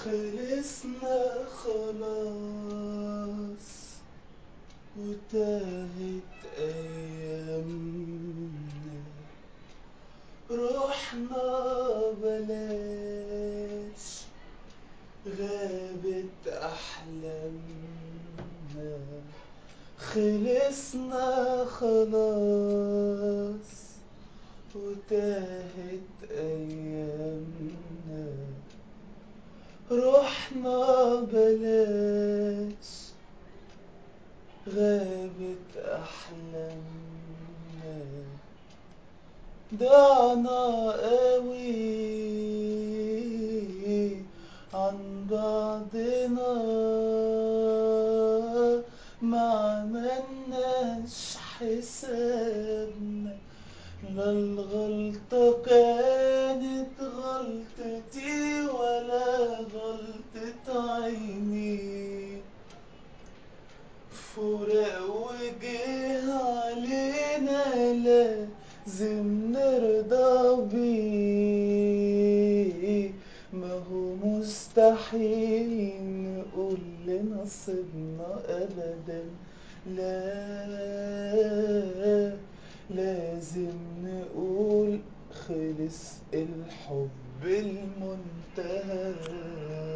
خلصنا خلاص وتاهت أيامنا رحنا بلاش غابت أحلامنا خلصنا خلاص وتاهت أيامنا رحنا بلاش غابت أحلامنا ضعنا قوي عن بعضنا ما عملناش حسابنا لا الغلطة كانت غلطتي ولا غلطة عيني فراق وجه علينا لازم نرضى بيه ما هو مستحيل نقول لنصيبنا أبدا لا لازم نقول خلص الحب المنتهى